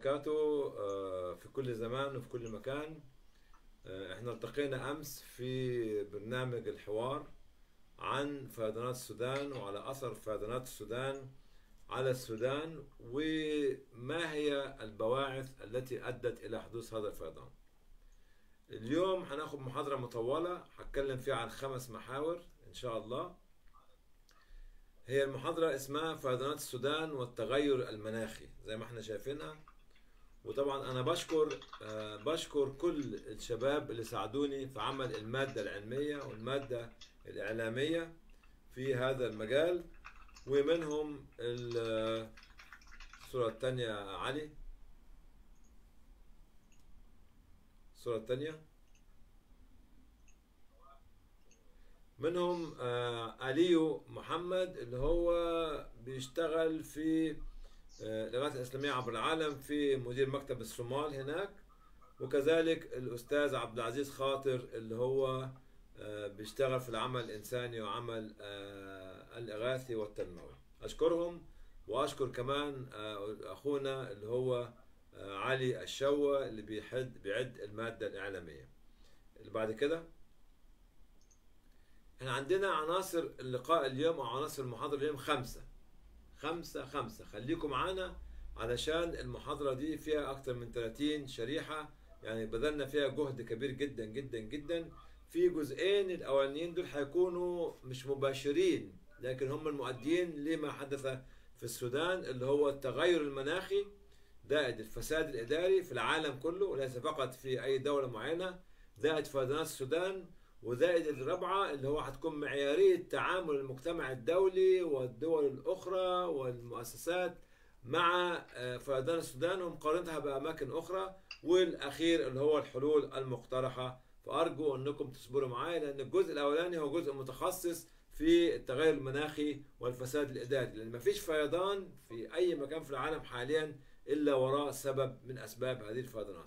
وبركاته آه، في كل زمان وفي كل مكان آه، احنا التقينا امس في برنامج الحوار عن فيضانات السودان وعلى اثر فيضانات السودان على السودان وما هي البواعث التي ادت الى حدوث هذا الفيضان. اليوم هناخد محاضرة مطولة هتكلم فيها عن خمس محاور ان شاء الله. هي المحاضرة اسمها فيضانات السودان والتغير المناخي زي ما احنا شايفينها وطبعا انا بشكر آه، بشكر كل الشباب اللي ساعدوني في عمل المادة العلمية والمادة الإعلامية في هذا المجال ومنهم ال- الصورة الثانية يا علي الصورة الثانية منهم آه، أليو محمد اللي هو بيشتغل في آه، الإغاثة الإسلامية عبر العالم في مدير مكتب الصومال هناك وكذلك الأستاذ عبد العزيز خاطر اللي هو آه، بيشتغل في العمل الإنساني وعمل آه، الإغاثي والتنموي أشكرهم وأشكر كمان آه، أخونا اللي هو آه، علي الشوى اللي بيحد بيعد المادة الإعلامية اللي بعد كده احنا عندنا عناصر اللقاء اليوم او عناصر المحاضرة اليوم خمسة خمسة خمسة خليكم معانا علشان المحاضرة دي فيها أكتر من 30 شريحة يعني بذلنا فيها جهد كبير جدا جدا جدا في جزئين الأولانيين دول هيكونوا مش مباشرين لكن هم المؤديين لما حدث في السودان اللي هو التغير المناخي زائد الفساد الإداري في العالم كله وليس فقط في أي دولة معينة زائد فيضانات السودان وزائد الرابعة اللي هو هتكون معيارية تعامل المجتمع الدولي والدول الأخرى والمؤسسات مع آه، فيضان السودان ومقارنتها بأماكن أخرى والأخير اللي هو الحلول المقترحة فأرجو أنكم تصبروا معايا لأن الجزء الأولاني هو جزء متخصص في التغير المناخي والفساد الإداري لأن مفيش فيضان في أي مكان في العالم حاليا إلا وراء سبب من أسباب هذه الفيضانات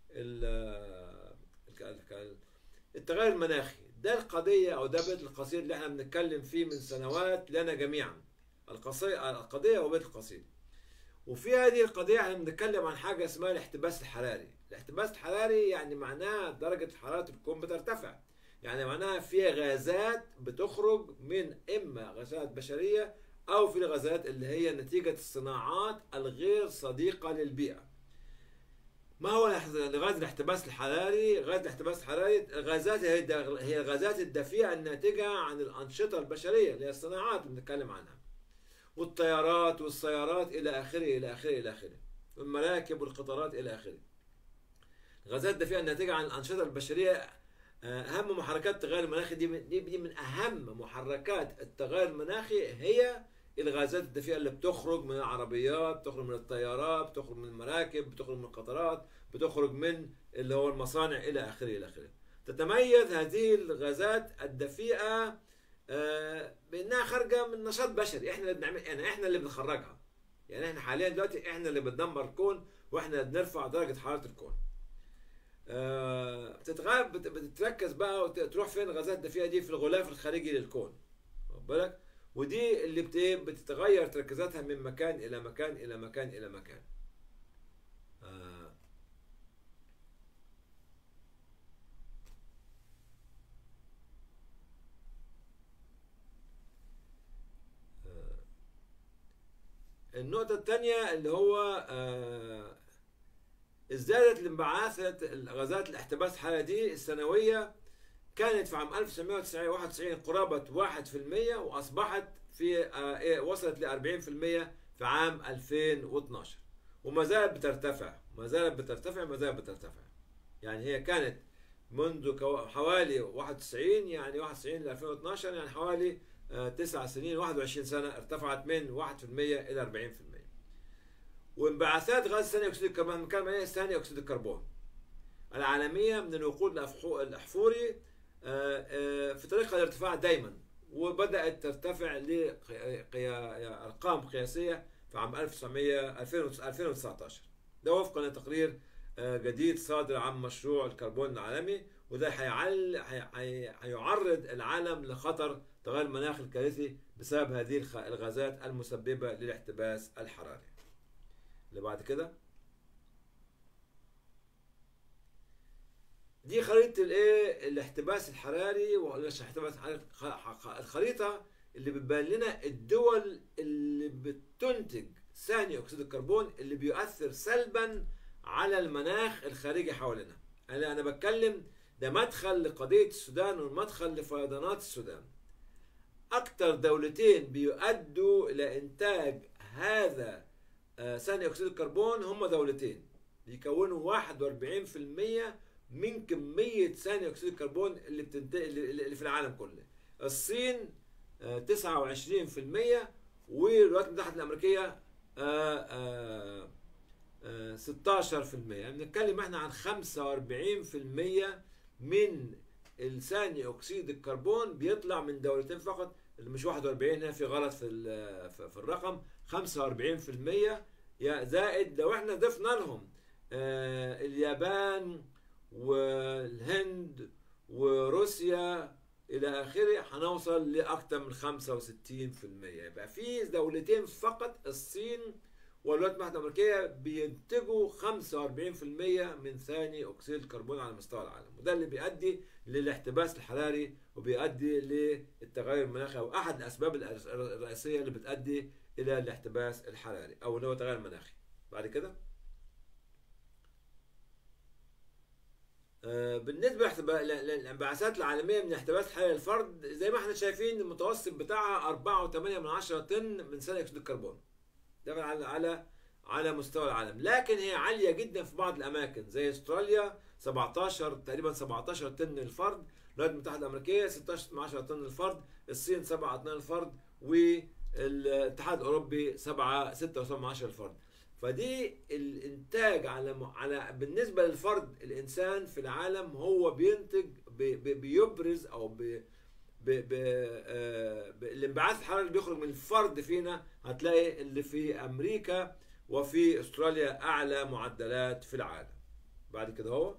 ال- ال- ال- التغير المناخي ده القضية أو ده بيت القصيد اللي احنا بنتكلم فيه من سنوات لنا جميعا القصيدة القضية وبيت القصيد وفي هذه القضية احنا بنتكلم عن حاجة اسمها الاحتباس الحراري الاحتباس الحراري يعني معناه درجة حرارة الكون بترتفع يعني معناها في غازات بتخرج من إما غازات بشرية أو في الغازات اللي هي نتيجة الصناعات الغير صديقة للبيئة ما هو الاح- غاز الاحتباس الحراري؟ غاز الاحتباس الحراري الغازات هي الد- هي الغازات الدفيئة الناتجة عن الأنشطة البشرية اللي هي الصناعات اللي بنتكلم عنها. والطيارات والسيارات إلى آخره إلى آخره إلى آخره. والمراكب والقطارات إلى آخره. الغازات الدفيئة الناتجة عن الأنشطة البشرية آه، أهم محركات التغير المناخي دي من, دي دي من أهم محركات التغير المناخي هي الغازات الدفيئة اللي بتخرج من العربيات بتخرج من الطيارات بتخرج من المراكب بتخرج من القطارات بتخرج من اللي هو المصانع إلى آخره إلى آخره تتميز هذه الغازات الدفيئة آه، بأنها خارجة من نشاط بشري إحنا اللي بنعمل يعني إحنا اللي بنخرجها يعني إحنا حاليا دلوقتي إحنا اللي بندمر الكون وإحنا اللي بنرفع درجة حرارة الكون آه، بتتغاب بت- بتتركز بقى وتروح فين الغازات الدفيئة دي في الغلاف الخارجي للكون واخد بالك ودي اللي بت- إيه؟ بتتغير تركيزاتها من مكان إلى مكان إلى مكان إلى مكان آه، آه، النقطة الثانية اللي هو آه، ازدادت الانبعاثات الغازات الاحتباس الحراري دي السنوية كانت في عام 1991 قرابة 1% وأصبحت في آه، إيه، وصلت ل 40% في عام 2012 وما زالت بترتفع ما زالت بترتفع ما زالت بترتفع يعني هي كانت منذ كو- حوالي 91 يعني 91 ل 2012 يعني حوالي آه، تسع سنين 21 سنة ارتفعت من 1% إلى 40% وانبعاثات غاز ثاني اكسيد الكربون بنتكلم عن ثاني اكسيد الكربون العالميه من الوقود الأفحو- الاحفوري آه، آه، في طريقها الارتفاع دايما وبدات ترتفع لارقام قياسيه في عام 1900 2019 ده وفقا لتقرير آه، جديد صادر عن مشروع الكربون العالمي وده هيعل هي- هي- هيعرض العالم لخطر تغير المناخ الكارثي بسبب هذه الخ- الغازات المسببه للاحتباس الحراري اللي بعد كده دي خريطه الايه الاحتباس الحراري ولا احتباس الحراري الخريطه اللي بتبين لنا الدول اللي بتنتج ثاني اكسيد الكربون اللي بيؤثر سلبا على المناخ الخارجي حوالينا انا انا بتكلم ده مدخل لقضيه السودان والمدخل لفيضانات السودان اكتر دولتين بيؤدوا الى انتاج هذا ثاني اكسيد الكربون هم دولتين بيكونوا 41% من كميه ثاني اكسيد الكربون اللي بتنتج اللي في العالم كله الصين 29% والولايات المتحده الامريكيه 16% يعني بنتكلم احنا عن 45% من الثاني اكسيد الكربون بيطلع من دولتين فقط اللي مش 41 هنا في غلط في في الرقم 45% يا زائد لو احنا ضفنا لهم آه اليابان والهند وروسيا الى اخره هنوصل لاكثر من 65% يبقى في دولتين فقط الصين والولايات المتحده الامريكيه بينتجوا 45% من ثاني اكسيد الكربون على مستوى العالم وده اللي بيؤدي للاحتباس الحراري وبيؤدي للتغير المناخي او احد الاسباب الرئيسيه اللي بتؤدي الى الاحتباس الحراري او اللي هو التغير المناخي بعد كده بالنسبه للانبعاثات العالميه من الاحتباس الحراري للفرد زي ما احنا شايفين المتوسط بتاعها 4.8 من 10 طن من ثاني اكسيد الكربون ده على على على مستوى العالم لكن هي عاليه جدا في بعض الاماكن زي استراليا 17 تقريبا 17 طن للفرد الولايات المتحده الامريكيه 16 من 10 طن للفرد الصين 7 طن للفرد والاتحاد الاوروبي 7 6 من 10 للفرد فدي الانتاج على على بالنسبه للفرد الانسان في العالم هو بينتج بي بيبرز او بي ب... ب... آه... ب... الانبعاث الحراري اللي بيخرج من الفرد فينا هتلاقي اللي في امريكا وفي استراليا اعلى معدلات في العالم بعد كده هو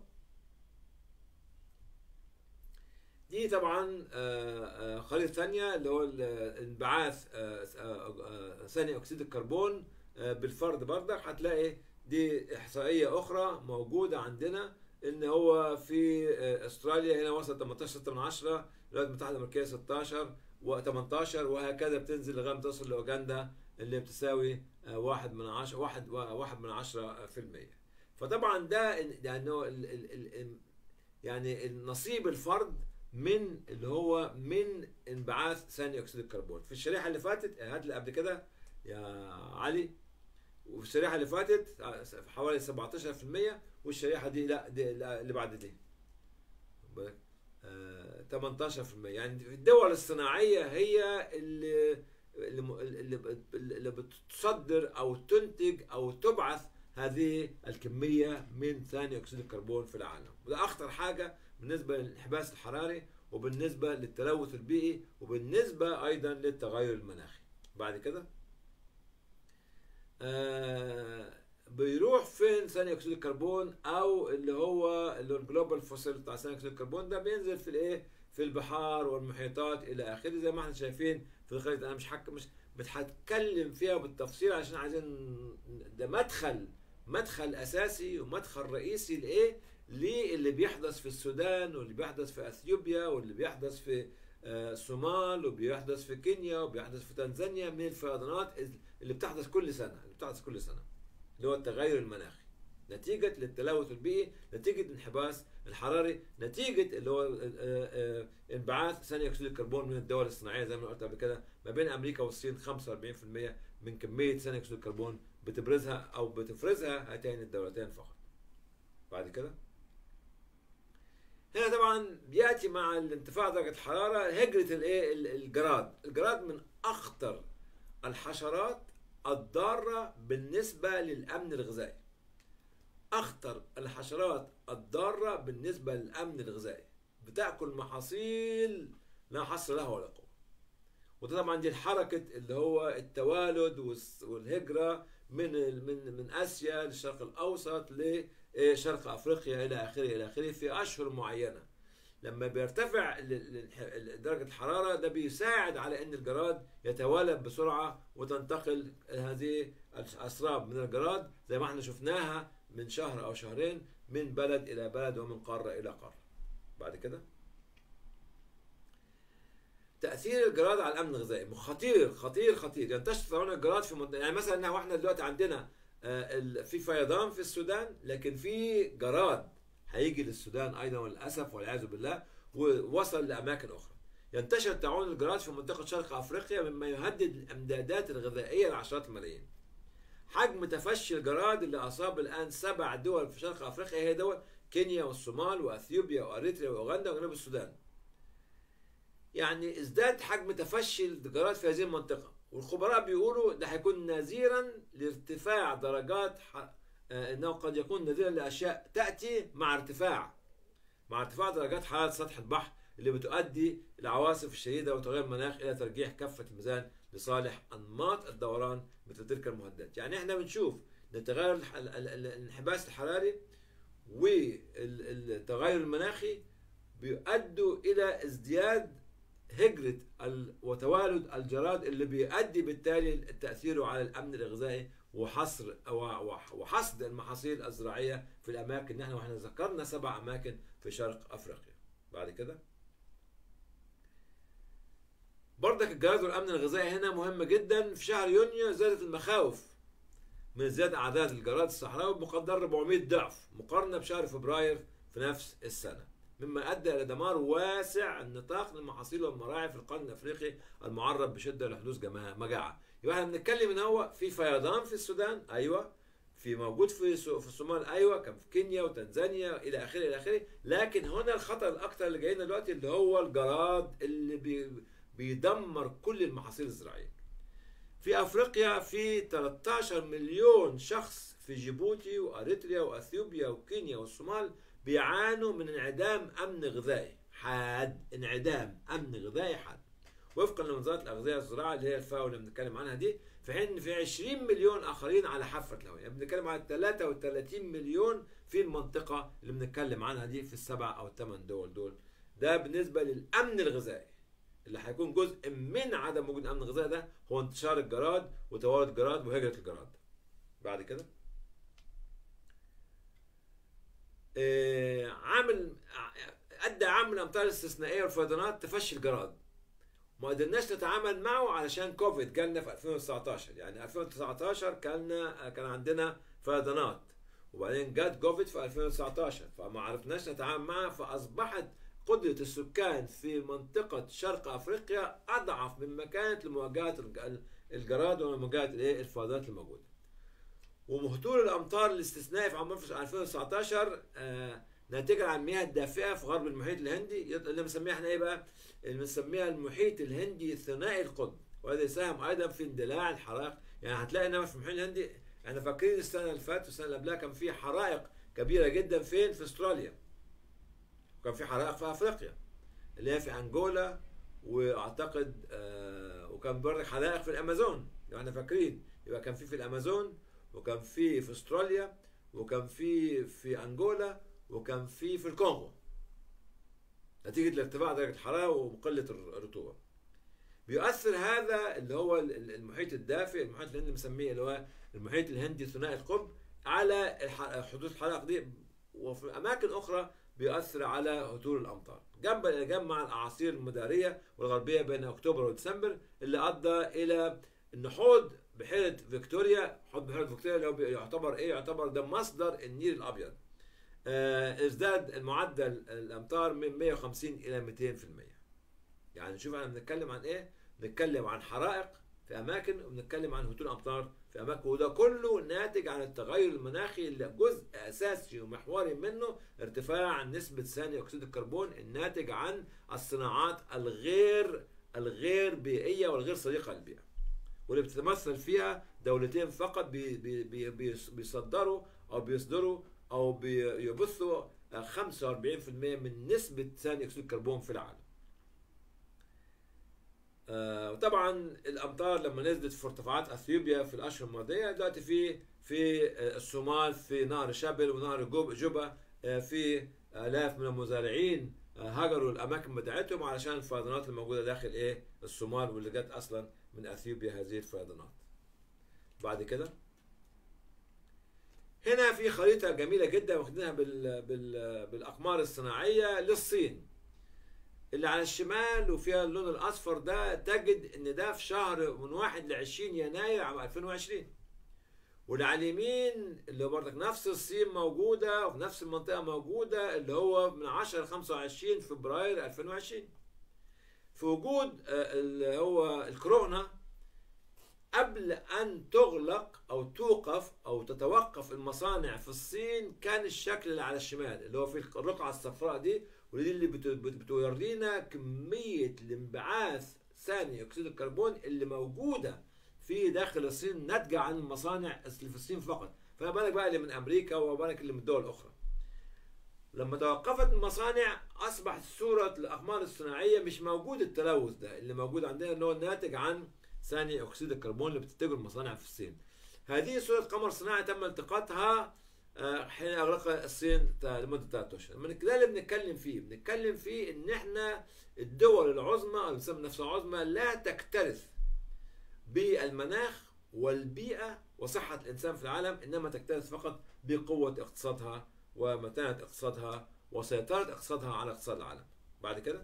دي طبعا آه... خريطه ثانيه اللي هو انبعاث ثاني اكسيد الكربون بالفرد بردك هتلاقي دي احصائيه اخرى موجوده عندنا ان هو في استراليا هنا وصل 18 من 10 الولايات المتحده الامريكيه 16 و18 وهكذا بتنزل لغايه ما توصل لاوغندا اللي بتساوي واحد من عشرة واحد واحد من عشرة في المية فطبعا ده يعني يعني النصيب الفرد من اللي هو من انبعاث ثاني اكسيد الكربون في الشريحه اللي فاتت هات اللي قبل كده يا علي وفي الشريحه اللي فاتت حوالي 17% والشريحه دي لا دي لا اللي بعد دي 18% يعني في الدول الصناعيه هي اللي اللي اللي بتصدر او تنتج او تبعث هذه الكميه من ثاني اكسيد الكربون في العالم وده اخطر حاجه بالنسبه للانحباس الحراري وبالنسبه للتلوث البيئي وبالنسبه ايضا للتغير المناخي بعد كده آه بيروح فين ثاني اكسيد الكربون او اللي هو اللي هو الجلوبال فوسيل بتاع ثاني اكسيد الكربون ده بينزل في الايه في البحار والمحيطات الى اخره زي ما احنا شايفين في الخريطه انا مش حك مش مش هتكلم فيها بالتفصيل عشان عايزين ده مدخل مدخل اساسي ومدخل رئيسي لايه للي بيحدث في السودان واللي بيحدث في اثيوبيا واللي بيحدث في الصومال وبيحدث في كينيا وبيحدث في تنزانيا من الفيضانات اللي بتحدث كل سنه اللي بتحدث كل سنه اللي هو التغير المناخي نتيجة للتلوث البيئي نتيجة الانحباس الحراري نتيجة اللي هو انبعاث ثاني أكسيد الكربون من الدول الصناعية زي ما قلت قبل كده ما بين أمريكا والصين 45% من كمية ثاني أكسيد الكربون بتبرزها أو بتفرزها هاتين الدولتين فقط بعد كده هنا طبعا بياتي مع الانتفاع درجه الحراره هجره الايه الجراد الجراد من اخطر الحشرات الضاره بالنسبه للامن الغذائي اخطر الحشرات الضاره بالنسبه للامن الغذائي بتاكل محاصيل لا حصر لها ولا قوه وده طبعا دي الحركه اللي هو التوالد والهجره من من من اسيا للشرق الاوسط لشرق افريقيا الى اخره الى اخره في اشهر معينه لما بيرتفع درجه الحراره ده بيساعد على ان الجراد يتوالد بسرعه وتنتقل هذه الاسراب من الجراد زي ما احنا شفناها من شهر او شهرين من بلد الى بلد ومن قاره الى قاره بعد كده تاثير الجراد على الامن الغذائي خطير خطير خطير ينتشر طبعا الجراد في منطقة يعني مثلا إحنا- احنا دلوقتي عندنا آه، ال- في فيضان في السودان لكن في جراد هيجي للسودان ايضا للاسف والعياذ بالله ووصل لاماكن اخرى ينتشر تعاون الجراد في منطقه شرق افريقيا مما يهدد الامدادات الغذائيه لعشرات الملايين حجم تفشي الجراد اللي اصاب الان سبع دول في شرق افريقيا هي دول كينيا والصومال واثيوبيا واريتريا واوغندا وجنوب السودان يعني ازداد حجم تفشي الجراد في هذه المنطقة والخبراء بيقولوا ده هيكون نذيرا لارتفاع درجات ح... آه، انه قد يكون نذيرا لاشياء تاتي مع ارتفاع مع ارتفاع درجات حراره سطح البحر اللي بتؤدي العواصف الشديده وتغير المناخ الى ترجيح كفه الميزان لصالح انماط الدوران مثل تلك المهددات يعني احنا بنشوف ان تغير الح- ال- ال- ال- الانحباس الحراري والتغير المناخي بيؤدوا الى ازدياد هجرة ال- وتوالد الجراد اللي بيؤدي بالتالي تأثيره على الأمن الغذائي وحصر و- وح- وحصد المحاصيل الزراعية في الأماكن نحن واحنا ذكرنا سبع أماكن في شرق أفريقيا بعد كده برضك الجراد والأمن الغذائي هنا مهم جدا في شهر يونيو زادت المخاوف من زيادة أعداد الجراد الصحراوي بمقدار 400 ضعف مقارنة بشهر فبراير في نفس السنة مما ادى الى دمار واسع النطاق للمحاصيل والمراعي في القرن الافريقي المعرض بشده لحدوث جما- مجاعه. يبقى احنا بنتكلم ان هو في فيضان في السودان ايوه في موجود في سو- في الصومال ايوه كان في كينيا وتنزانيا الى اخره الى اخره لكن هنا الخطر الاكثر اللي جاي لنا دلوقتي اللي هو الجراد اللي بي بيدمر كل المحاصيل الزراعيه. في افريقيا في 13 مليون شخص في جيبوتي واريتريا واثيوبيا وكينيا والصومال بيعانوا من انعدام امن غذائي حاد انعدام امن غذائي حاد وفقا لوزاره الاغذيه والزراعه اللي هي الفاو اللي بنتكلم عنها دي في حين إن في 20 مليون اخرين على حافه الهواء يعني بنتكلم على 33 مليون في المنطقه اللي بنتكلم عنها دي في السبع او الثمان دول دول ده بالنسبه للامن الغذائي اللي هيكون جزء من عدم وجود الامن الغذائي ده هو انتشار الجراد وتوالد الجراد وهجره الجراد بعد كده آه، عامل ادى عامل الامطار الاستثنائيه والفيضانات تفشي الجراد ما قدرناش نتعامل معه علشان كوفيد جالنا في 2019 يعني 2019 كان كان عندنا فيضانات وبعدين جت كوفيد في 2019 فما عرفناش نتعامل معها فاصبحت قدرة السكان في منطقة شرق افريقيا اضعف مما كانت لمواجهة الج- الجراد ومواجهة الايه الفيضانات الموجودة. وهطول الامطار الاستثنائي في عام 2019 آه ناتجا عن المياه الدافئه في غرب المحيط الهندي يط- اللي بنسميها احنا ايه بقى؟ اللي بنسميها المحيط الهندي ثنائي القطب وهذا يساهم ايضا في اندلاع الحرائق يعني هتلاقي انما في المحيط الهندي احنا فاكرين السنه اللي فاتت والسنه اللي قبلها كان في حرائق كبيره جدا فين؟ في استراليا وكان في حرائق في افريقيا اللي هي في انجولا واعتقد آه وكان برضك حرائق في الامازون لو احنا فاكرين يبقى كان في في الامازون وكان في في استراليا وكان في في انجولا وكان في في الكونغو نتيجه لارتفاع درجه الحراره وقله الرطوبه بيؤثر هذا اللي هو ال- ال- المحيط الدافئ المحيط الهندي بنسميه اللي هو المحيط الهندي ثنائي القطب على الح- حدوث الحرائق دي وفي اماكن اخرى بيؤثر على هطول الامطار جنبا الى جنب مع الاعاصير المداريه والغربيه بين اكتوبر وديسمبر اللي ادى الى ان حوض بحيره فيكتوريا حوض بحيره فيكتوريا اللي هو بي- يعتبر ايه يعتبر ده مصدر النيل الابيض آه، ازداد المعدل الامطار من 150 الى 200% يعني شوف احنا بنتكلم عن ايه بنتكلم عن حرائق في اماكن وبنتكلم عن هطول امطار في اماكن وده كله ناتج عن التغير المناخي اللي جزء اساسي ومحوري منه ارتفاع نسبه ثاني اكسيد الكربون الناتج عن الصناعات الغير الغير بيئيه والغير صديقه للبيئه واللي بتتمثل فيها دولتين فقط بي بي بي بيص- بيصدروا او بيصدروا او بيبثوا 45% من نسبه ثاني اكسيد الكربون في العالم. آه، وطبعا الامطار لما نزلت في ارتفاعات اثيوبيا في الاشهر الماضيه دلوقتي في في آه، الصومال في نهر شابل ونهر جوب- جوبا آه، في الاف من المزارعين آه، هجروا الاماكن بتاعتهم علشان الفيضانات الموجوده داخل ايه الصومال واللي جت اصلا من اثيوبيا هذه الفيضانات. بعد كده هنا في خريطة جميلة جدا واخدينها بال... بال... بالأقمار الصناعية للصين اللي على الشمال وفيها اللون الأصفر ده تجد إن ده في شهر من 1 ل 20 يناير عام 2020 واللي على اليمين اللي برضك نفس الصين موجودة وفي نفس المنطقة موجودة اللي هو من 10 ل 25 فبراير 2020 في وجود اللي هو الكورونا قبل أن تغلق أو توقف أو تتوقف المصانع في الصين كان الشكل اللي على الشمال اللي هو في الرقعة الصفراء دي ودي اللي بتورينا كمية الانبعاث ثاني أكسيد الكربون اللي موجودة في داخل الصين ناتجة عن المصانع اللي في الصين فقط فما بالك بقى اللي من أمريكا وما بالك اللي من الدول الأخرى لما توقفت المصانع أصبحت صورة الأقمار الصناعية مش موجود التلوث ده اللي موجود عندنا اللي هو الناتج عن ثاني اكسيد الكربون اللي بتنتجه المصانع في الصين. هذه صوره قمر صناعي تم التقاطها حين اغلق الصين لمده ثلاث اشهر. من ده اللي بنتكلم فيه، بنتكلم فيه ان احنا الدول العظمى او بنسمي نفسها عظمى لا تكترث بالمناخ والبيئه وصحه الانسان في العالم انما تكترث فقط بقوه اقتصادها ومتانه اقتصادها وسيطره اقتصادها على اقتصاد العالم. بعد كده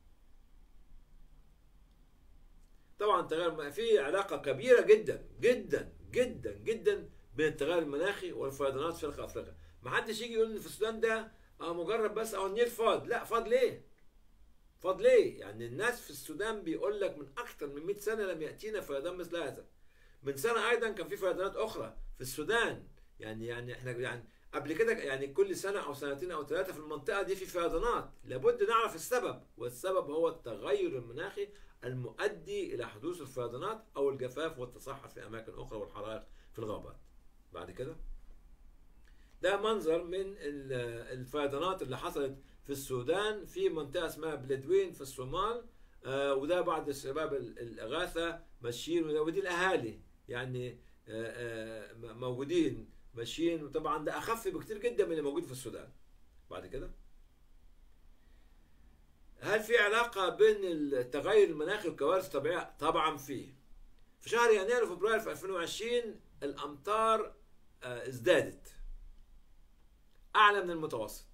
طبعا التغير في علاقة كبيرة جدا جدا جدا جدا بين التغير المناخي والفيضانات في شرق افريقيا ما حدش يجي يقول ان في السودان ده اه مجرد بس او النيل فاض لا فاض ليه فاض ليه يعني الناس في السودان بيقول لك من اكثر من 100 سنة لم يأتينا فيضان مثل هذا من سنة ايضا كان في فيضانات اخرى في السودان يعني يعني احنا يعني قبل كده يعني كل سنة أو سنتين أو ثلاثة في المنطقة دي في فيضانات لابد نعرف السبب والسبب هو التغير المناخي المؤدي إلى حدوث الفيضانات أو الجفاف والتصحر في أماكن أخرى والحرائق في الغابات بعد كده ده منظر من الفيضانات اللي حصلت في السودان في منطقة اسمها بلدوين في الصومال آه وده بعض الشباب الإغاثة ماشيين ودي الأهالي يعني آه آه موجودين ماشيين وطبعا ده اخف بكتير جدا من اللي موجود في السودان بعد كده هل في علاقه بين التغير المناخي والكوارث الطبيعيه طبعا في في شهر يناير وفبراير في 2020 الامطار ازدادت اعلى من المتوسط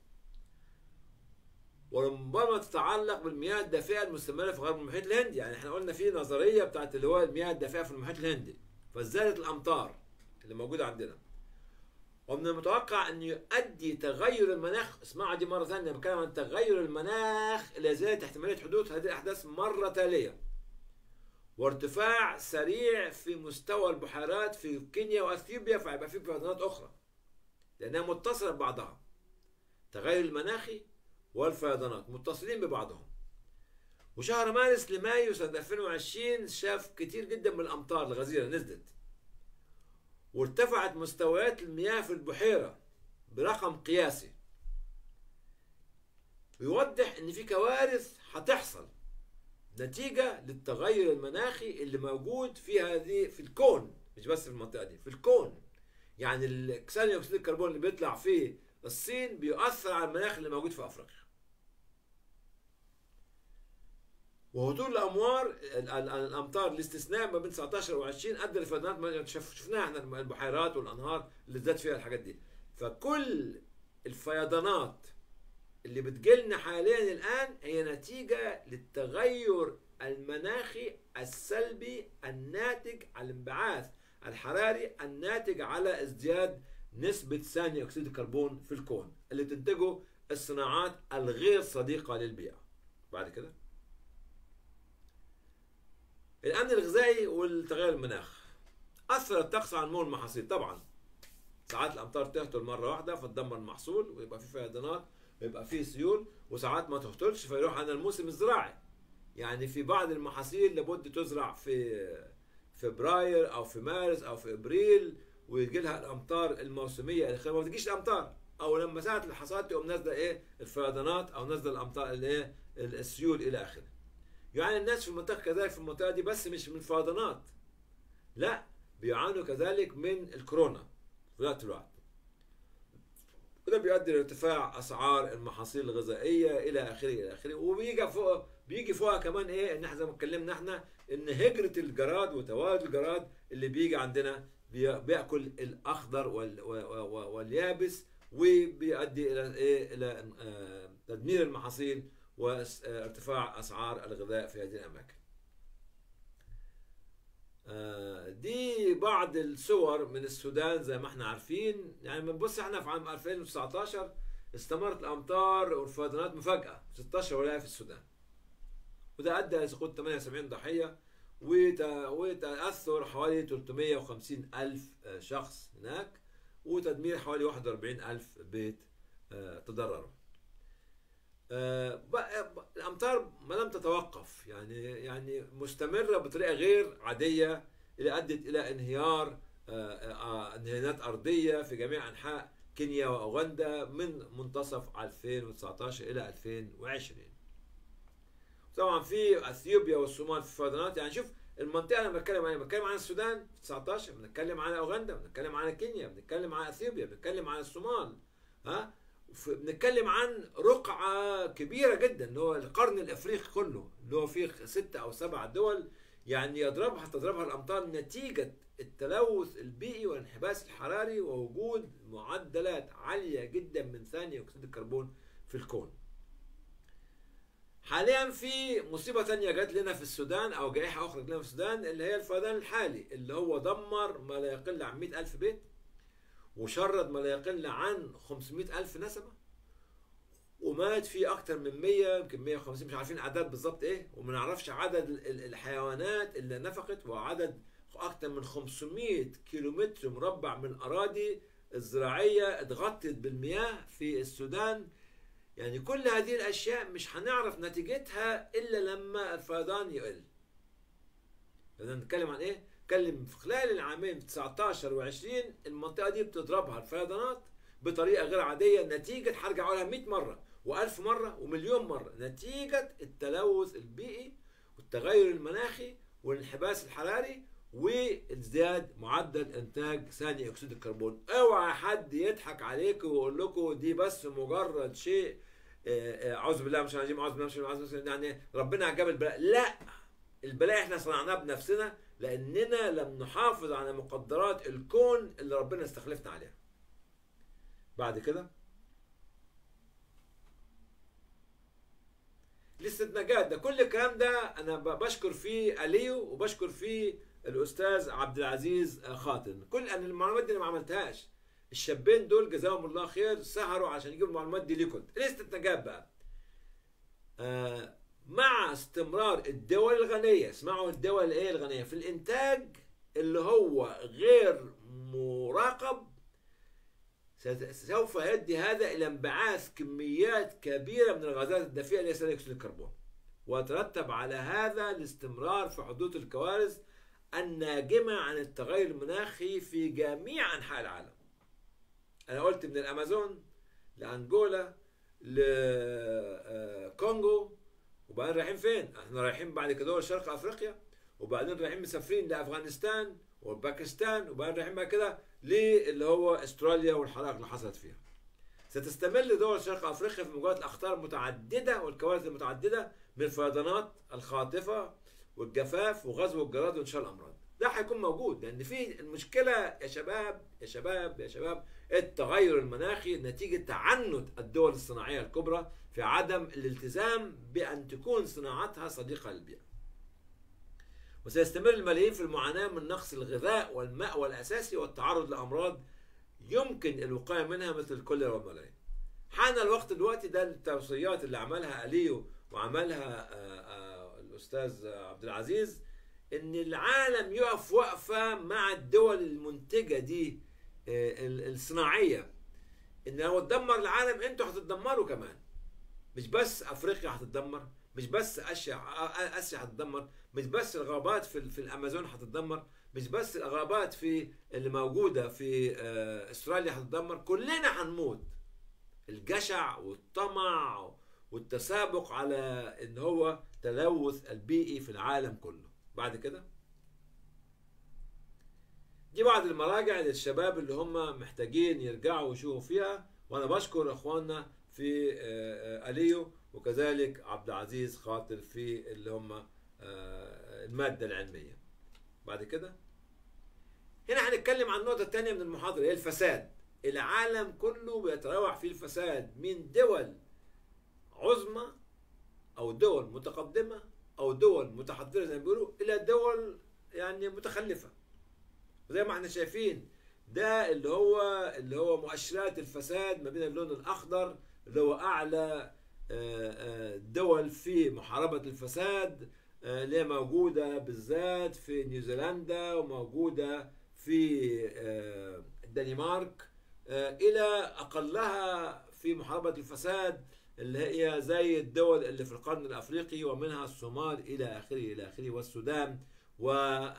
وربما تتعلق بالمياه الدافئه المستمره في غرب المحيط الهندي يعني احنا قلنا في نظريه بتاعت اللي هو المياه الدافئه في المحيط الهندي فزادت الامطار اللي موجوده عندنا ومن المتوقع أن يؤدي تغير المناخ اسمعوا دي مرة ثانية بتكلم عن تغير المناخ إلى زيادة احتمالية حدوث هذه الأحداث مرة تالية وارتفاع سريع في مستوى البحيرات في كينيا وأثيوبيا فهيبقى في فيضانات أخرى لأنها متصلة ببعضها تغير المناخي والفيضانات متصلين ببعضهم وشهر مارس لمايو سنة 2020 شاف كتير جدا من الأمطار الغزيرة نزلت وارتفعت مستويات المياه في البحيرة برقم قياسي ويوضح ان في كوارث هتحصل نتيجة للتغير المناخي اللي موجود في هذه في الكون مش بس في المنطقة دي في الكون يعني ثاني اكسيد الكربون اللي بيطلع في الصين بيؤثر على المناخ اللي موجود في افريقيا وهطول الاموار الامطار الاستثناء ما بين 19 و 20 ادى لفيضانات شفناها احنا البحيرات والانهار اللي زاد فيها الحاجات دي فكل الفيضانات اللي بتجيلنا حاليا الان هي نتيجه للتغير المناخي السلبي الناتج عن الانبعاث الحراري الناتج على ازدياد نسبة ثاني أكسيد الكربون في الكون اللي تنتجه الصناعات الغير صديقة للبيئة بعد كده الأمن الغذائي والتغير المناخ أثر الطقس على نمو المحاصيل طبعا ساعات الأمطار تهطل مرة واحدة فتدمر المحصول ويبقى في فيضانات ويبقى في سيول وساعات ما تهطلش فيروح عن الموسم الزراعي يعني في بعض المحاصيل لابد تزرع في فبراير او في مارس او في ابريل ويجي لها الامطار الموسميه الاخيره ما بتجيش الامطار او لما ساعه الحصاد تقوم نازله ايه الفيضانات او نازله الامطار اللي ايه السيول الى اخره يعني الناس في المنطقه كذلك في المنطقه دي بس مش من فيضانات لا بيعانوا كذلك من الكورونا في ذات الوقت وده بيؤدي لارتفاع اسعار المحاصيل الغذائيه الى اخره الى اخره وبيجي فوق بيجي فوقها كمان ايه ان احنا زي ما اتكلمنا احنا ان هجره الجراد وتوالد الجراد اللي بيجي عندنا بي- بياكل الاخضر وال- و- و- واليابس وبيؤدي الى ايه الى آه، تدمير المحاصيل وارتفاع اسعار الغذاء في هذه الاماكن. آه، دي بعض الصور من السودان زي ما احنا عارفين يعني بنبص احنا في عام 2019 استمرت الامطار والفيضانات مفاجاه في 16 ولايه في السودان وده ادى الى سقوط 78 ضحيه وت- وتاثر حوالي 350 الف آه، شخص هناك وتدمير حوالي 41 الف بيت آه، تضرروا آه، بقى- بقى- الامطار ما لم تتوقف يعني يعني مستمره بطريقه غير عاديه اللي ادت الى انهيار آه، آه، انهيارات ارضيه في جميع انحاء كينيا واوغندا من منتصف 2019 الى 2020 طبعا في اثيوبيا والصومال في فيضانات يعني شوف المنطقه انا بتكلم عنها بتكلم عن السودان في 19 بنتكلم عن اوغندا بنتكلم عن كينيا بنتكلم عن اثيوبيا بنتكلم عن الصومال ها ف- بنتكلم عن رقعة كبيرة جدا اللي هو القرن الافريقي كله اللي هو فيه ستة او سبع دول يعني يضربها تضربها الامطار نتيجة التلوث البيئي والانحباس الحراري ووجود معدلات عالية جدا من ثاني اكسيد الكربون في الكون. حاليا في مصيبة تانية جات لنا في السودان أو جائحة أخرى جات لنا في السودان اللي هي الفيضان الحالي اللي هو دمر ما لا يقل عن 100 ألف بيت وشرد ما لا يقل عن 500 ألف نسمة ومات في أكتر من 100 يمكن 150 مش عارفين أعداد بالظبط إيه وما نعرفش عدد ال- ال- الحيوانات اللي نفقت وعدد أكتر من 500 كيلومتر مربع من الأراضي الزراعية اتغطت بالمياه في السودان يعني كل هذه الأشياء مش هنعرف نتيجتها إلا لما الفيضان يقل بدنا نتكلم عن إيه؟ نتكلم في خلال العامين 19 و20 المنطقة دي بتضربها الفيضانات بطريقة غير عادية نتيجة هرجع أقولها 100 مرة و1000 مرة ومليون مرة نتيجة التلوث البيئي والتغير المناخي والانحباس الحراري وازدياد معدل انتاج ثاني اكسيد الكربون اوعى حد يضحك عليكم ويقول لكم دي بس مجرد شيء آه، آه، اعوذ بالله مش الرجيم اعوذ بالله مش الرجيم أعوذ بالله يعني ربنا جاب البلاء لا البلاء احنا صنعناه بنفسنا لاننا لم نحافظ على مقدرات الكون اللي ربنا استخلفنا عليها بعد كده لسه نجاة ده كل الكلام ده انا ب- بشكر فيه اليو وبشكر فيه الاستاذ عبد العزيز خاطن كل انا المعلومات دي انا ما عملتهاش الشابين دول جزاهم الله خير سهروا عشان يجيبوا المعلومات دي ليكم لسه نجاة بقى آه مع استمرار الدول الغنية اسمعوا الدول الايه الغنية في الانتاج اللي هو غير مراقب ست- سوف يؤدي هذا الى انبعاث كميات كبيره من الغازات الدفيئه ليس ثاني اكسيد الكربون ويترتب على هذا الاستمرار في حدوث الكوارث الناجمه عن التغير المناخي في جميع انحاء العالم انا قلت من الامازون لانجولا لكونغو وبعدين رايحين فين احنا رايحين بعد كده دول شرق افريقيا وبعدين رايحين مسافرين لافغانستان وباكستان وبعدين رايحين بعد كده للي هو استراليا والحرائق اللي حصلت فيها. ستستمر دول شرق افريقيا في مواجهه الاخطار المتعدده والكوارث المتعدده من الفيضانات الخاطفه والجفاف وغزو الجراد وانتشار الامراض. ده هيكون موجود لان في المشكله يا شباب يا شباب يا شباب التغير المناخي نتيجه تعنت الدول الصناعيه الكبرى في عدم الالتزام بان تكون صناعتها صديقه للبيئه. وسيستمر الملايين في المعاناة من نقص الغذاء والماء والأساسي والتعرض لأمراض يمكن الوقاية منها مثل الكوليرا والملاريا. حان الوقت دلوقتي ده التوصيات اللي عملها أليو وعملها آه، آه، الأستاذ عبد العزيز إن العالم يقف وقفة مع الدول المنتجة دي آه، ال- الصناعية إن لو اتدمر العالم أنتوا هتتدمروا كمان. مش بس أفريقيا هتتدمر مش بس اسيا اسيا هتتدمر مش بس الغابات في في الامازون هتتدمر مش بس الغابات في اللي موجوده في آه، استراليا هتتدمر كلنا هنموت الجشع والطمع والتسابق على ان هو تلوث البيئي في العالم كله بعد كده دي بعض المراجع للشباب اللي هم محتاجين يرجعوا ويشوفوا فيها وانا بشكر اخواننا في آه، آه، اليو وكذلك عبد العزيز خاطر في اللي هم آه، الماده العلميه بعد كده هنا هنتكلم عن النقطة الثانية من المحاضرة هي الفساد العالم كله بيتراوح فيه الفساد من دول عظمى أو دول متقدمة أو دول متحضرة زي ما بيقولوا إلى دول يعني متخلفة زي ما احنا شايفين ده اللي هو اللي هو مؤشرات الفساد ما بين اللون الأخضر اللي هو أعلى دول في محاربة الفساد اللي هي موجودة بالذات في نيوزيلندا وموجودة في الدنمارك إلى أقلها في محاربة الفساد اللي هي زي الدول اللي في القرن الأفريقي ومنها الصومال إلى آخره إلى آخره والسودان و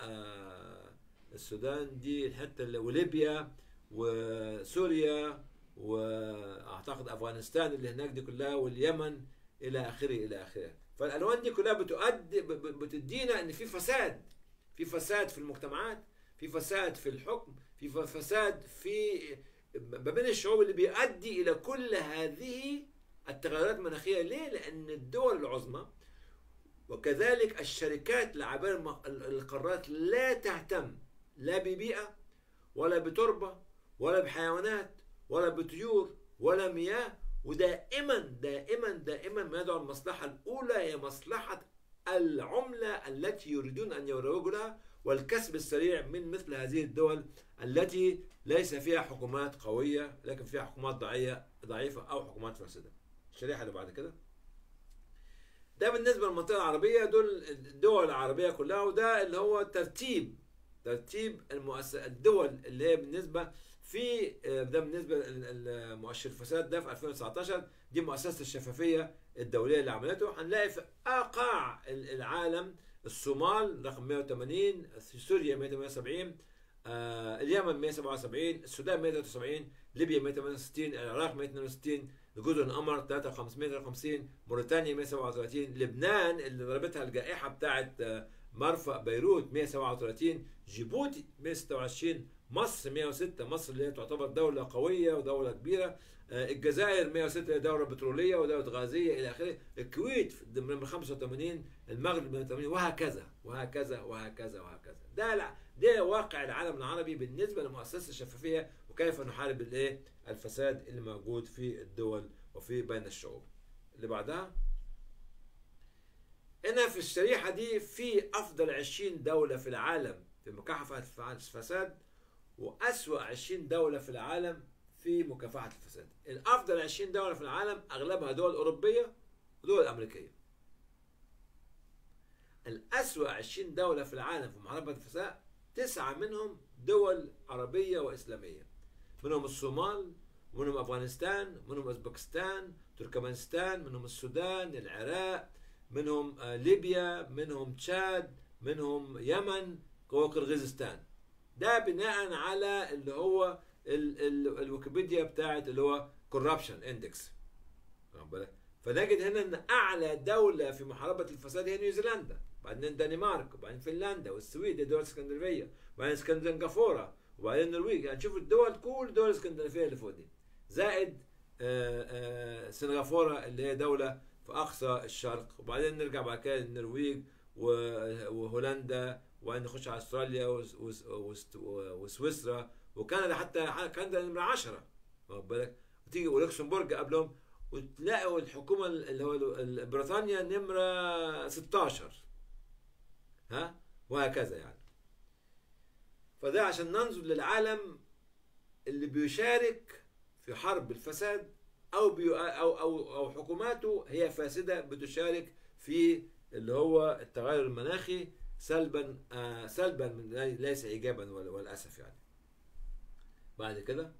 السودان دي الحتة اللي وليبيا وسوريا واعتقد افغانستان اللي هناك دي كلها واليمن الى اخره الى اخره فالالوان دي كلها بتؤدي بتدينا ان في فساد في فساد في المجتمعات في فساد في الحكم في فساد في ما بين الشعوب اللي بيؤدي الى كل هذه التغيرات المناخيه ليه؟ لان الدول العظمى وكذلك الشركات لعبر القارات لا تهتم لا ببيئه ولا بتربه ولا بحيوانات ولا بطيور ولا مياه ودائما دائما دائما ما يدعو المصلحة الأولى هي مصلحة العملة التي يريدون أن يروجوا لها والكسب السريع من مثل هذه الدول التي ليس فيها حكومات قوية لكن فيها حكومات ضعية ضعيفة أو حكومات فاسدة. الشريحة اللي بعد كده. ده بالنسبة للمنطقة العربية دول الدول العربية كلها وده اللي هو ترتيب ترتيب المؤسس الدول اللي هي بالنسبة في ده بالنسبه لمؤشر الفساد ده في 2019 دي مؤسسه الشفافيه الدوليه اللي عملته هنلاقي في قاع العالم الصومال رقم 180 سوريا 178 آه اليمن 177 السودان 173 ليبيا 168 العراق 162 جزر القمر 350 موريتانيا 137 لبنان اللي ضربتها الجائحه بتاعه مرفأ بيروت 137 جيبوتي 126 مصر 106 مصر اللي هي تعتبر دولة قوية ودولة كبيرة الجزائر 106 دولة بترولية ودولة غازية إلى آخره الكويت من 85 المغرب من 80 وهكذا وهكذا وهكذا وهكذا ده لا ده واقع العالم العربي بالنسبة لمؤسسة الشفافية وكيف نحارب الايه الفساد اللي موجود في الدول وفي بين الشعوب اللي بعدها هنا في الشريحة دي في أفضل 20 دولة في العالم في مكافحة الفساد وأسوأ 20 دولة في العالم في مكافحة الفساد الأفضل 20 دولة في العالم أغلبها دول أوروبية ودول أمريكية الأسوأ 20 دولة في العالم في محاربة الفساد تسعة منهم دول عربية وإسلامية منهم الصومال منهم أفغانستان منهم أوزبكستان تركمانستان منهم السودان العراق منهم ليبيا منهم تشاد منهم يمن وقرغيزستان ده بناء على اللي هو ال ال الويكيبيديا بتاعت اللي هو كوربشن اندكس فنجد هنا ان اعلى دوله في محاربه الفساد هي نيوزيلندا بعدين الدنمارك وبعدين فنلندا والسويد الدول الاسكندنافيه وبعدين سنغافوره وبعدين النرويج يعني شوف الدول كل الدول الاسكندنافيه اللي فوق دي زائد آآ آآ سنغافوره اللي هي دوله في اقصى الشرق وبعدين نرجع بعد كده للنرويج وهولندا وبعدين نخش على استراليا وسويسرا وكندا حتى كندا نمرة 10 واخد بالك وتيجي ولوكسمبورج قبلهم وتلاقوا الحكومة اللي هو بريطانيا نمرة 16 ها وهكذا يعني فده عشان ننظر للعالم اللي بيشارك في حرب الفساد او بي او او او حكوماته هي فاسده بتشارك في اللي هو التغير المناخي سلبا آه سلبا من ليس ايجابا وللاسف يعني بعد كده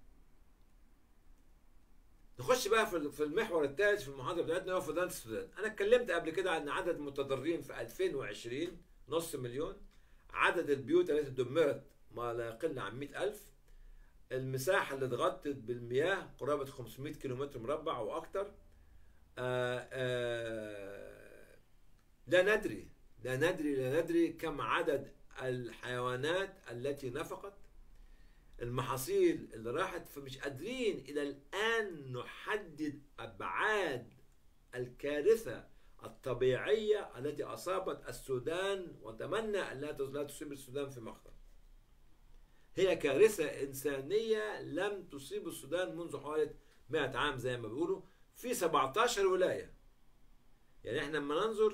نخش بقى في في المحور الثالث في المحاضره بتاعتنا هو فضلات السودان انا اتكلمت قبل كده عن عدد المتضررين في 2020 نص مليون عدد البيوت التي دمرت ما لا يقل عن 100000 المساحة اللي اتغطت بالمياه قرابة 500 كيلومتر مربع أو أكتر آآ آآ لا ندري لا ندري لا ندري كم عدد الحيوانات التي نفقت المحاصيل اللي راحت فمش قادرين إلى الآن نحدد أبعاد الكارثة الطبيعية التي أصابت السودان وأتمنى أن لا تصيب السودان في مقتل هي كارثة إنسانية لم تصيب السودان منذ حوالي 100 عام زي ما بيقولوا في 17 ولاية يعني احنا لما ننظر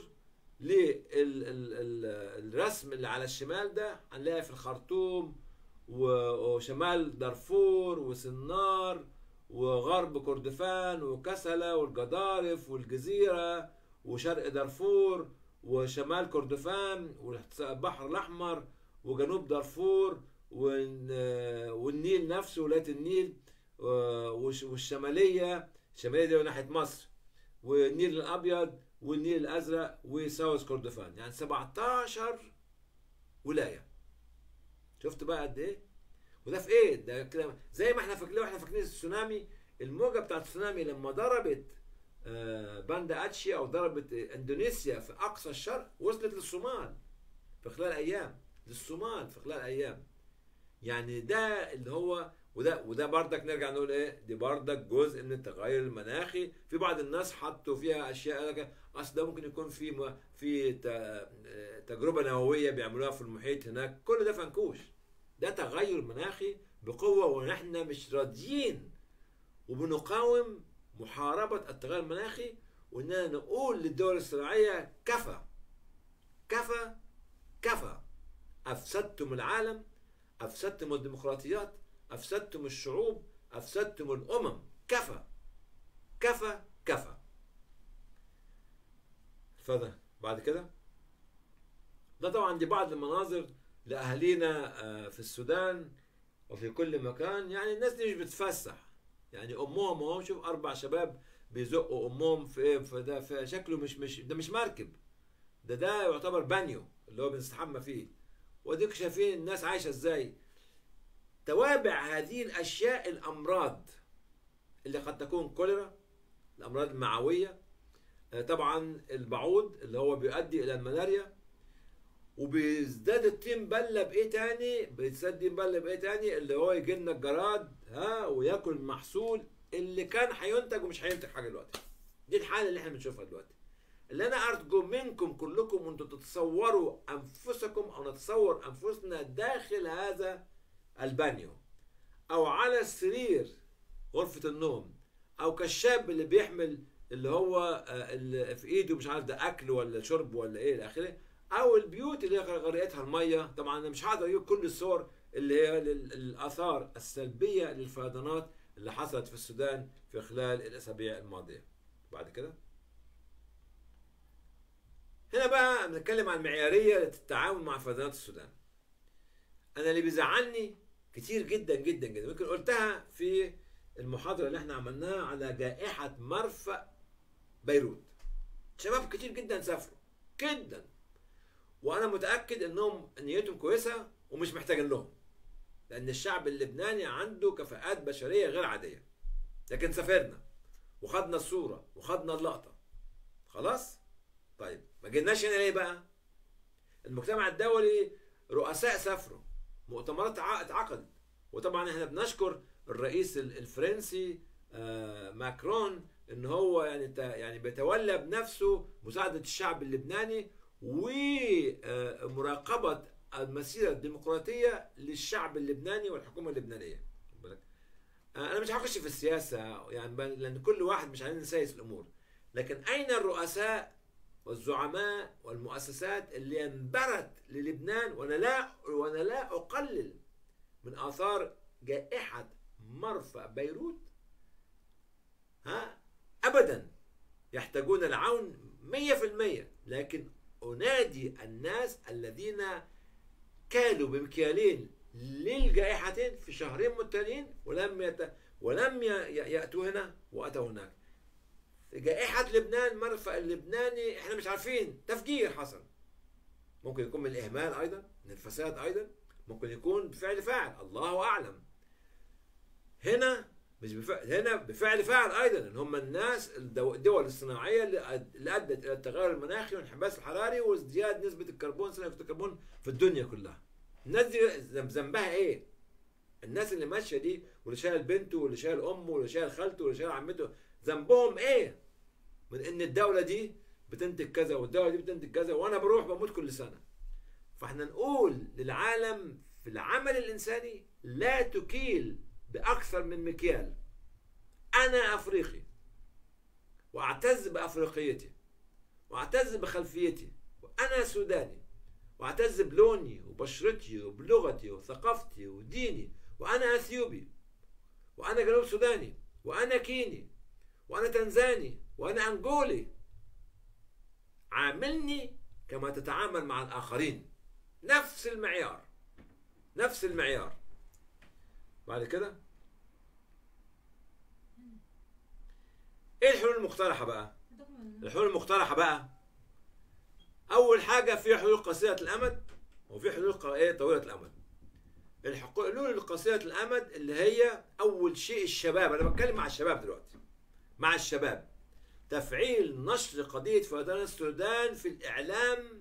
للرسم اللي على الشمال ده هنلاقي في الخرطوم و- وشمال دارفور وسنار وغرب كردفان وكسلة والجدارف والجزيرة وشرق دارفور وشمال كردفان والبحر الأحمر وجنوب دارفور والن- والنيل نفسه ولاية النيل والش- والشمالية الشمالية دي ناحية مصر والنيل الأبيض والنيل الأزرق وساوث كردفان يعني 17 ولاية شفت بقى قد إيه؟ وده في إيه؟ ده كده زي ما إحنا فاكرين إحنا فاكرين التسونامي الموجة بتاعت التسونامي لما ضربت آه، باندا اتشي او ضربت اندونيسيا في اقصى الشرق وصلت للصومال في خلال ايام للصومال في خلال ايام يعني ده اللي هو وده وده بردك نرجع نقول ايه دي بردك جزء من التغير المناخي في بعض الناس حطوا فيها اشياء قال لك اصل ده ممكن يكون في م- في ت- تجربه نوويه بيعملوها في المحيط هناك كل ده فنكوش ده تغير مناخي بقوه ونحن مش راضيين وبنقاوم محاربة التغير المناخي وإننا نقول للدول الصناعية كفى كفى كفى أفسدتم العالم أفسدتم الديمقراطيات أفسدتم الشعوب أفسدتم الأمم كفى كفى كفى اتفضل بعد كده ده طبعا دي بعض المناظر لأهالينا آه، في السودان وفي كل مكان يعني الناس دي مش بتفسح يعني امهم اهو شوف اربع شباب بيزقوا امهم في ايه في ده في شكله مش مش ده مش مركب ده ده يعتبر بانيو اللي هو بنستحمى فيه واديك شايفين الناس عايشه ازاي توابع هذه الاشياء الامراض اللي قد تكون كوليرا الامراض المعويه آه، طبعا البعوض اللي هو بيؤدي الى الملاريا وبيزداد الطين بله بايه تاني بيزداد الطين بله بايه تاني اللي هو يجي لنا الجراد ها وياكل المحصول اللي كان هينتج ومش هينتج حاجه دلوقتي دي الحاله اللي احنا بنشوفها دلوقتي اللي انا ارجو منكم كلكم انتم تتصوروا انفسكم او نتصور انفسنا داخل هذا البانيو او على السرير غرفه النوم او كالشاب اللي بيحمل اللي هو آه، اللي في ايده مش عارف ده اكل ولا شرب ولا ايه الى اخره او البيوت اللي هي غرقتها الميه طبعا انا مش هقدر اجيب كل الصور اللي هي لل- الاثار السلبيه للفيضانات اللي حصلت في السودان في خلال الاسابيع الماضيه بعد كده هنا بقى بنتكلم عن المعياريه للتعامل مع فيضانات السودان انا اللي بيزعلني كتير جدا جدا جدا ممكن قلتها في المحاضره اللي احنا عملناها على جائحه مرفأ بيروت شباب كتير جدا سافروا جدا وانا متاكد انهم نيتهم كويسه ومش محتاجين لهم لان الشعب اللبناني عنده كفاءات بشريه غير عاديه لكن سافرنا وخدنا الصوره وخدنا اللقطه خلاص طيب ما جيناش هنا ليه بقى المجتمع الدولي رؤساء سافروا مؤتمرات ع- اتعقدت وطبعا احنا بنشكر الرئيس ال- الفرنسي آه، ماكرون ان هو يعني تا- يعني بيتولى بنفسه مساعده الشعب اللبناني ومراقبه المسيره الديمقراطيه للشعب اللبناني والحكومه اللبنانيه خد بالك؟ آه، انا مش هخش في السياسه يعني ب- لان كل واحد مش عايزين نسيس الامور لكن اين الرؤساء والزعماء والمؤسسات اللي انبرت للبنان وانا لا وانا لا اقلل من اثار جائحه مرفأ بيروت ها ابدا يحتاجون العون 100% لكن انادي الناس الذين كالوا بمكيالين للجائحتين في شهرين متتاليين ولم يت... ولم ي... ي- ياتوا هنا واتوا هناك في جائحة لبنان مرفأ اللبناني احنا مش عارفين تفجير حصل ممكن يكون من الإهمال أيضا من الفساد أيضا ممكن يكون بفعل فاعل الله أعلم هنا مش بفعل هنا بفعل فاعل أيضا إن هم الناس الدو- الدول الصناعية اللي أد- اللي أدت إلى التغير المناخي والانحباس الحراري وازدياد نسبة الكربون ثاني أكسيد الكربون في الدنيا كلها الناس دي ذنب- ذنبها إيه؟ الناس اللي ماشية دي واللي شايل بنته واللي شايل أمه واللي شايل خالته واللي شايل عمته ذنبهم إيه؟ من ان الدوله دي بتنتج كذا والدوله دي بتنتج كذا وانا بروح بموت كل سنه فاحنا نقول للعالم في العمل الإنساني لا تكيل بأكثر من مكيال أنا أفريقي وأعتز بأفريقيتي وأعتز بخلفيتي وأنا سوداني وأعتز بلوني وبشرتي وبلغتي وثقافتي وديني وأنا أثيوبي وأنا جنوب سوداني وأنا كيني وأنا تنزاني وأنا أنجولي عاملني كما تتعامل مع الآخرين نفس المعيار نفس المعيار بعد كده ايه الحلول المقترحة بقى؟ الحلول المقترحة بقى أول حاجة في حلول قصيرة الأمد وفي حلول ق- ايه طويلة الأمد الحلول القصيرة الأمد اللي هي أول شيء الشباب أنا بتكلم مع الشباب دلوقتي مع الشباب تفعيل نشر قضية فيضان السودان في الإعلام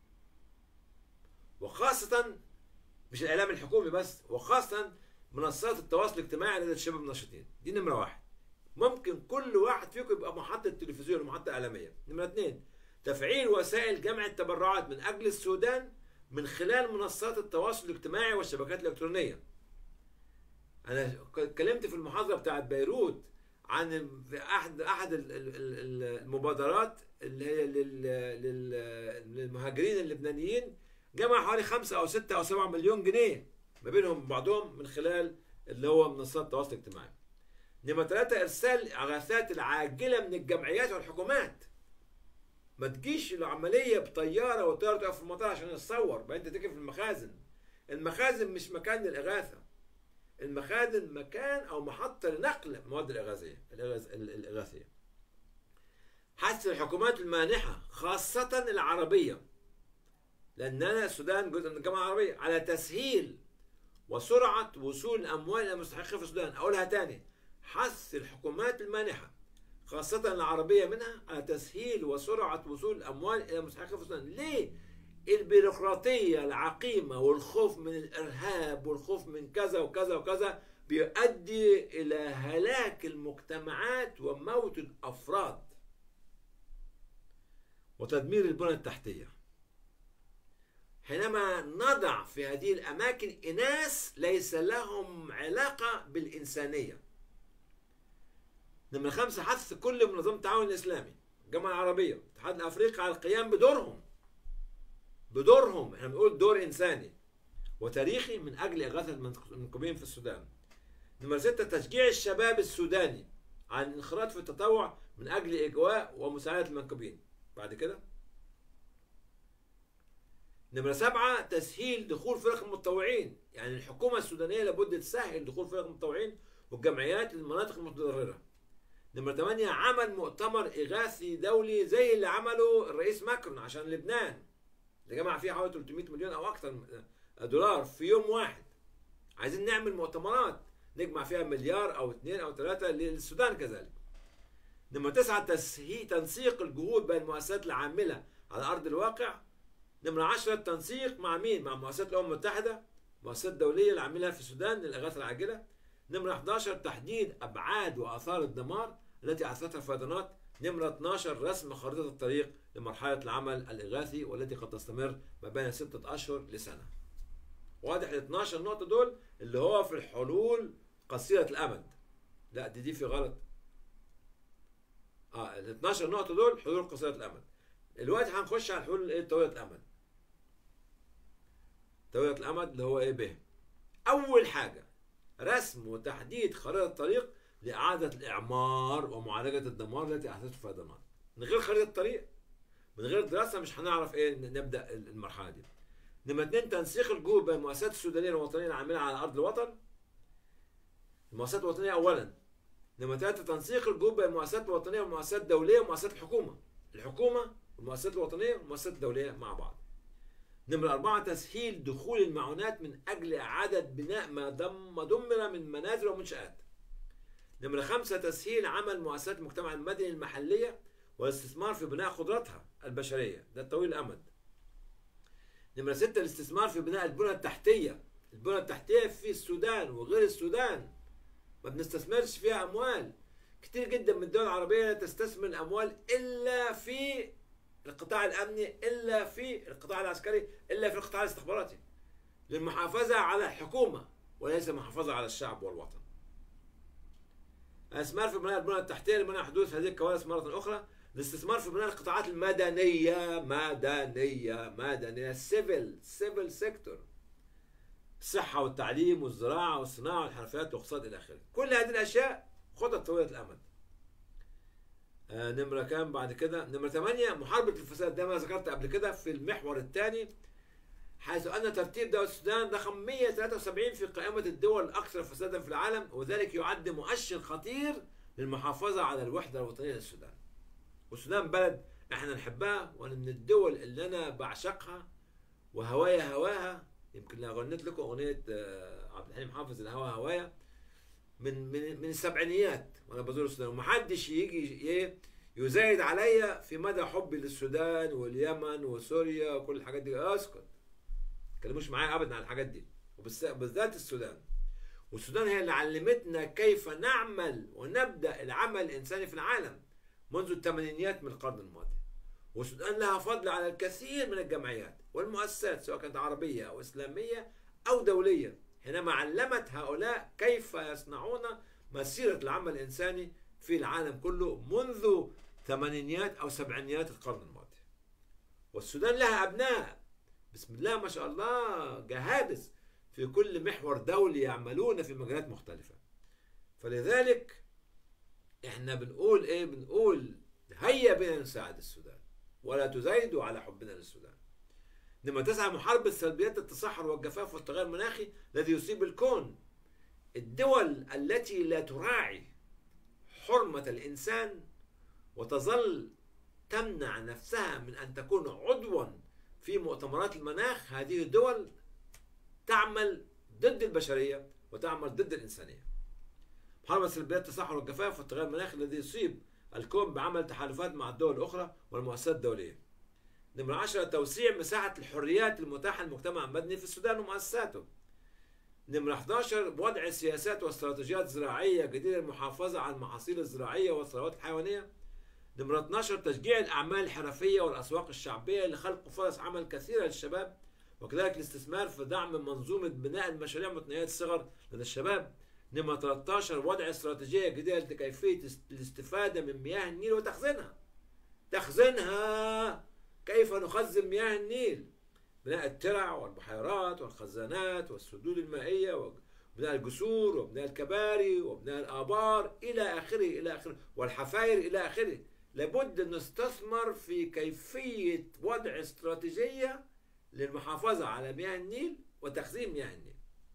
وخاصة مش الإعلام الحكومي بس وخاصة منصات التواصل الاجتماعي لدى الشباب الناشطين دي نمرة واحد ممكن كل واحد فيكم يبقى محطة تلفزيون ومحطة إعلامية نمرة اثنين تفعيل وسائل جمع التبرعات من أجل السودان من خلال منصات التواصل الاجتماعي والشبكات الإلكترونية أنا اتكلمت في المحاضرة بتاعت بيروت عن في أحد أحد ال- ال- ال- المبادرات اللي هي لل- لل- للمهاجرين اللبنانيين جمع حوالي خمسة أو ستة أو سبعة مليون جنيه ما بينهم بعضهم من خلال اللي هو منصات التواصل الاجتماعي. نمرة ثلاثة إرسال الإغاثات العاجلة من الجمعيات والحكومات. ما تجيش العملية بطيارة والطيارة تقف في المطار عشان تصور، بعدين أنت تقف في المخازن. المخازن مش مكان للإغاثة. المخازن مكان أو محطة لنقل المواد الإغاثية الإغاث- الإغاثية. حث الحكومات المانحة خاصة العربية لأننا السودان جزء من الجامعة العربية على تسهيل وسرعة وصول الأموال إلى المستحقين في السودان أقولها تاني حث الحكومات المانحة خاصة العربية منها على تسهيل وسرعة وصول الأموال إلى المستحقين في السودان ليه؟ البيروقراطية العقيمة والخوف من الإرهاب والخوف من كذا وكذا وكذا بيؤدي إلى هلاك المجتمعات وموت الأفراد وتدمير البنى التحتيه حينما نضع في هذه الأماكن إناس ليس لهم علاقة بالإنسانية نمرة خمسة حث كل منظمة التعاون الإسلامي الجامعة العربية الاتحاد الأفريقي على القيام بدورهم بدورهم احنا بنقول دور إنساني وتاريخي من أجل إغاثة المنكوبين في السودان نمرة ستة تشجيع الشباب السوداني على الانخراط في التطوع من أجل إجواء ومساعدة المنكوبين بعد كده نمرة سبعة تسهيل دخول فرق المتطوعين يعني الحكومة السودانية لابد تسهل دخول فرق المتطوعين والجمعيات للمناطق المتضررة نمرة ثمانية عمل مؤتمر إغاثي دولي زي اللي عمله الرئيس ماكرون عشان لبنان اللي جمع فيه حوالي 300 مليون أو أكثر دولار في يوم واحد عايزين نعمل مؤتمرات نجمع فيها مليار أو اثنين أو ثلاثة للسودان كذلك نمرة تسعة تسهيل تنسيق الجهود بين المؤسسات العاملة على أرض الواقع نمرة 10 التنسيق مع مين؟ مع مؤسسات الأمم المتحدة مؤسسات دولية العاملة في السودان للإغاثة العاجلة نمرة 11 تحديد أبعاد وآثار الدمار التي أحدثتها الفيضانات نمرة 12 رسم خريطة الطريق لمرحلة العمل الإغاثي والتي قد تستمر ما بين ستة أشهر لسنة واضح ال 12 نقطة دول اللي هو في الحلول قصيرة الأمد لا دي دي في غلط اه ال 12 نقطة دول حلول قصيرة الأمد دلوقتي هنخش على الحلول ايه طويلة الأمد طويلة الأمد اللي هو ايه به أول حاجة رسم وتحديد خريطة طريق لإعادة الإعمار ومعالجة الدمار التي أحدثته الفيضانات من غير خريطة طريق من غير دراسة مش هنعرف ايه نبدأ المرحلة دي نمرة اتنين تنسيق الجهود بين المؤسسات السودانية والوطنية العاملة على أرض الوطن المؤسسات الوطنية أولا نمرة ثلاثة تنسيق الجهود بين المؤسسات الوطنية والمؤسسات الدولية ومؤسسات الحكومة الحكومة والمؤسسات الوطنية والمؤسسات الدولية مع بعض نمرة أربعة تسهيل دخول المعونات من أجل إعادة بناء ما دم ما دمر من منازل ومنشآت نمرة خمسة تسهيل عمل مؤسسات المجتمع المدني المحلية والاستثمار في بناء قدراتها البشرية ده طويل الأمد نمرة ستة الاستثمار في بناء البنى التحتية البنى التحتية في السودان وغير السودان ما بنستثمرش فيها أموال كتير جدا من الدول العربية لا تستثمر الأموال إلا في القطاع الأمني إلا في القطاع العسكري إلا في القطاع الاستخباراتي للمحافظة على الحكومة وليس محافظة على الشعب والوطن الاستثمار في بناء البنى التحتية لمنع حدوث هذه الكوارث مرة أخرى الاستثمار في بناء القطاعات المدنية مدنية مدنية سيفل سيفل سيكتور الصحة والتعليم والزراعة والصناعة والحرفيات والاقتصاد إلى آخره كل هذه الأشياء خطط طويلة الأمد آه نمرة كام بعد كده نمرة 8 محاربة الفساد ده ما ذكرت قبل كده في المحور الثاني حيث أن ترتيب دولة السودان رقم 173 في قائمة الدول الأكثر فسادا في العالم وذلك يعد مؤشر خطير للمحافظة على الوحدة الوطنية للسودان والسودان بلد احنا نحبها وانا من الدول اللي انا بعشقها وهوايا هواها يمكن لو غنيت لكم اغنيه آه، عبد الحليم حافظ الهوا هوايا من من من السبعينيات وانا بزور السودان ومحدش يجي ايه يزايد عليا في مدى حبي للسودان واليمن وسوريا وكل الحاجات دي اسكت ما تكلموش معايا ابدا عن الحاجات دي وبالذات السودان والسودان هي اللي علمتنا كيف نعمل ونبدا العمل الانساني في العالم منذ الثمانينيات من القرن الماضي والسودان لها فضل على الكثير من الجمعيات والمؤسسات سواء كانت عربية أو إسلامية أو دولية حينما علمت هؤلاء كيف يصنعون مسيرة العمل الإنساني في العالم كله منذ ثمانينيات أو سبعينيات القرن الماضي والسودان لها أبناء بسم الله ما شاء الله جهابس في كل محور دولي يعملون في مجالات مختلفة فلذلك احنا بنقول ايه بنقول هيا بنا نساعد السودان ولا تزايدوا على حبنا للسودان لما تسعى محاربة سلبيات التصحر والجفاف والتغير المناخي الذي يصيب الكون الدول التي لا تراعي حرمة الإنسان وتظل تمنع نفسها من أن تكون عضوا في مؤتمرات المناخ هذه الدول تعمل ضد البشرية وتعمل ضد الإنسانية محاربة سلبيات التصحر والجفاف والتغير المناخي الذي يصيب الكون بعمل تحالفات مع الدول الأخرى والمؤسسات الدولية نمرة 10 توسيع مساحة الحريات المتاحة للمجتمع المدني في السودان ومؤسساته نمرة 11 وضع سياسات واستراتيجيات زراعية جديدة للمحافظة على المحاصيل الزراعية والثروات الحيوانية نمرة 12 تشجيع الأعمال الحرفية والأسواق الشعبية لخلق فرص عمل كثيرة للشباب وكذلك الاستثمار في دعم منظومة بناء المشاريع متناهية الصغر لدى الشباب نمرة 13 وضع استراتيجية جديدة لكيفية الاستفادة من مياه النيل وتخزينها تخزينها كيف نخزن مياه النيل بناء الترع والبحيرات والخزانات والسدود المائية وبناء الجسور وبناء الكباري وبناء الآبار إلى آخره إلى آخره والحفاير إلى آخره لابد أن نستثمر في كيفية وضع استراتيجية للمحافظة على مياه النيل وتخزين مياه النيل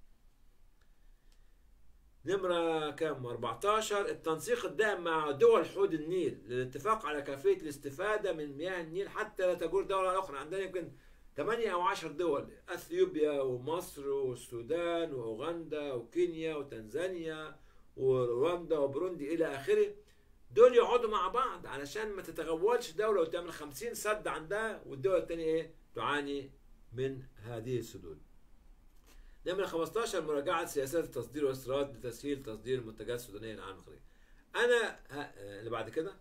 نمرة كم 14 التنسيق الدائم مع دول حوض النيل للاتفاق على كيفية الاستفادة من مياه النيل حتى لا تجور دولة أخرى عندنا يمكن 8 أو 10 دول أثيوبيا ومصر والسودان وأوغندا وكينيا وتنزانيا ورواندا وبروندي إلى آخره دول يقعدوا مع بعض علشان ما تتغولش دولة وتعمل 50 سد عندها والدولة الثانية إيه تعاني من هذه السدود نمرة 15 مراجعة سياسات التصدير والاستيراد لتسهيل تصدير المنتجات السودانية للعالم الخارجي. أنا اللي بعد كده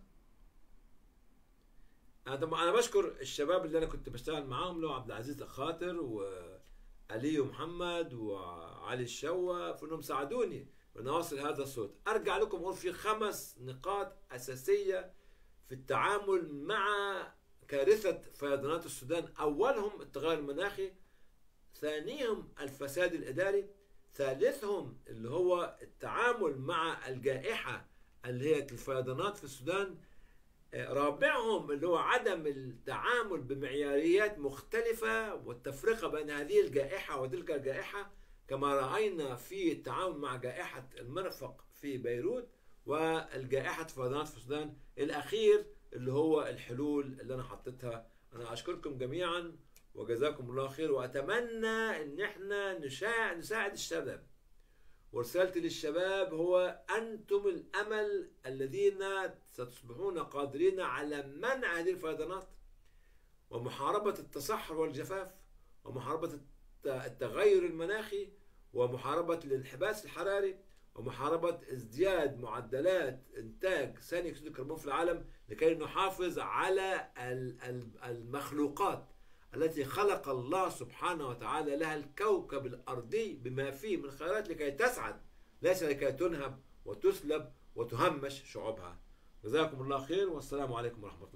أنا طبعا أنا بشكر الشباب اللي أنا كنت بشتغل معاهم اللي هو عبد العزيز الخاطر وعلي ومحمد وعلي الشوا في إنهم ساعدوني بأن أوصل هذا الصوت. أرجع لكم أقول في خمس نقاط أساسية في التعامل مع كارثة فيضانات السودان أولهم التغير المناخي ثانيهم الفساد الإداري ثالثهم اللي هو التعامل مع الجائحة اللي هي الفيضانات في السودان رابعهم اللي هو عدم التعامل بمعياريات مختلفة والتفرقة بين هذه الجائحة وتلك الجائحة كما رأينا في التعامل مع جائحة المرفق في بيروت والجائحة فيضانات في السودان الأخير اللي هو الحلول اللي أنا حطيتها أنا أشكركم جميعا وجزاكم الله خير واتمنى ان احنا نشاع نساعد الشباب ورسالتي للشباب هو انتم الامل الذين ستصبحون قادرين على منع هذه الفيضانات ومحاربه التصحر والجفاف ومحاربه التغير المناخي ومحاربه الانحباس الحراري ومحاربه ازدياد معدلات انتاج ثاني اكسيد الكربون في العالم لكي نحافظ على المخلوقات التي خلق الله سبحانه وتعالى لها الكوكب الأرضي بما فيه من خيرات لكي تسعد ليس لكي تنهب وتسلب وتهمش شعوبها جزاكم الله خير والسلام عليكم ورحمة الله